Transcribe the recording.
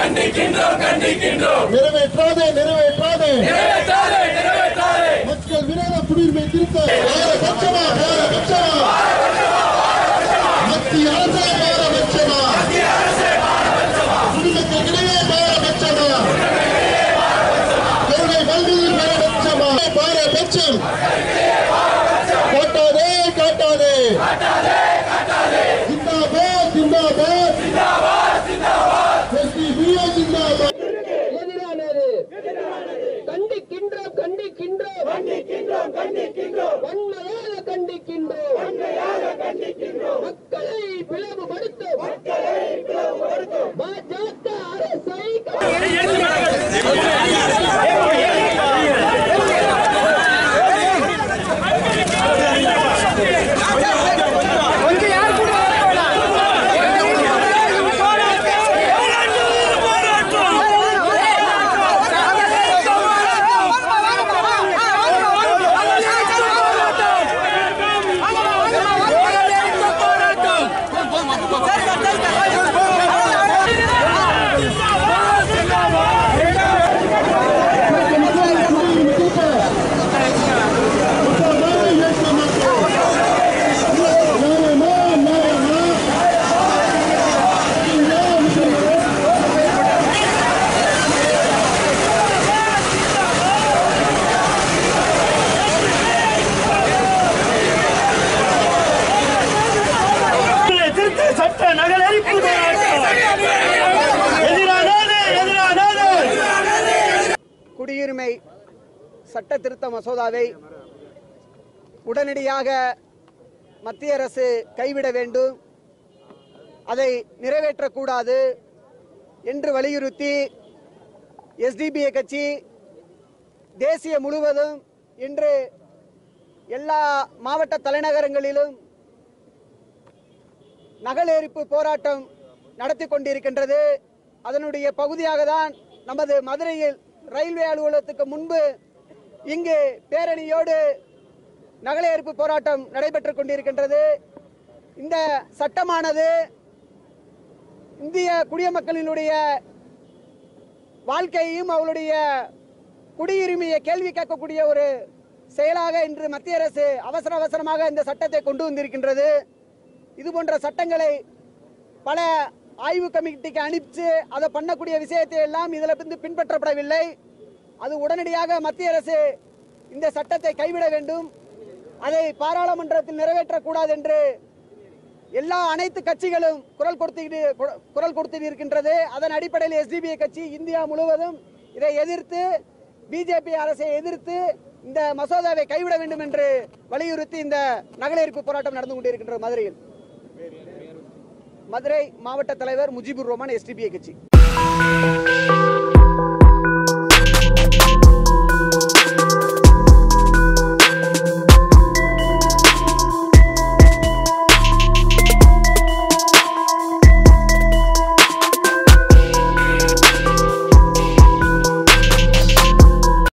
நிறைவேற்றாதே நிறைவேற்றாதே மக்கள் விரோத குடியுரிமை திருத்த பாரபட்சமா பாரபட்சமா மத்திய அரசே பாரபட்சமா குடிமக்களிடையே பாரபட்சமா கொள்கை வல்வியில் பாரபட்சமா பாரபட்சம் காட்டாதே காட்டாதே ஜிந்தாபாத் ஜிந்தாபாத் எஸ்டிபிஓ ஜிந்தாபாத் எதிரானது கண்டிக்கின்றோம் கண்டிக்கின்றோம் கண்டிக்கின்றோம் கண்டிக்கின்றோம் வன்மையாக கண்டிக்கின்றோம் வன்மையாக கண்டிக்கின்றோம் மக்களை பிளவுபடுத்தும் மக்களை பிளவுபடுத்தும் பாஜக அரசை திருத்த சட்ட நகலரிப்பு போராட்டம் எதிரானது எதிரானது குடியுரிமை சட்ட திருத்த மசோதாவை உடனடியாக மத்திய அரசு கைவிட வேண்டும் அதை நிறைவேற்றக்கூடாது என்று வலியுறுத்தி எஸ்டிபிஐ கட்சி தேசிய முழுவதும் இன்று எல்லா மாவட்ட தலைநகரங்களிலும் நகலெரிப்பு போராட்டம் நடத்தி கொண்டிருக்கின்றது அதனுடைய பகுதியாக தான் நமது மதுரையில் ரயில்வே அலுவலகத்துக்கு முன்பு இங்கு பேரணியோடு நகலெரிப்பு போராட்டம் நடைபெற்றுக் கொண்டிருக்கின்றது இந்த சட்டமானது இந்திய குடிமக்களினுடைய வாழ்க்கையையும் அவளுடைய குடியுரிமையை கேள்வி கேட்கக்கூடிய ஒரு செயலாக இன்று மத்திய அரசு அவசர அவசரமாக இந்த சட்டத்தை கொண்டு வந்திருக்கின்றது இது போன்ற சட்டங்களை பல ஆய்வு கமிட்டிக்கு அனுப்பிச்சு அதை பண்ணக்கூடிய விஷயத்தை எல்லாம் இதில் இருந்து பின்பற்றப்படவில்லை அது உடனடியாக மத்திய அரசு இந்த சட்டத்தை கைவிட வேண்டும் அதை பாராளுமன்றத்தில் நிறைவேற்றக்கூடாது என்று எல்லா அனைத்து கட்சிகளும் குரல் கொடுத்து குரல் கொடுத்து இருக்கின்றது அதன் அடிப்படையில் எஸ்டிபிஐ கட்சி இந்தியா முழுவதும் இதை எதிர்த்து பிஜேபி அரசை எதிர்த்து இந்த மசோதாவை கைவிட வேண்டும் என்று வலியுறுத்தி இந்த நகலெரிப்பு போராட்டம் நடந்து கொண்டிருக்கின்றது மதுரையில் மதுரை மாவட்ட தலைவர் முஜிபுர் ரஹ்மான் எஸ்டிபிஐ கட்சி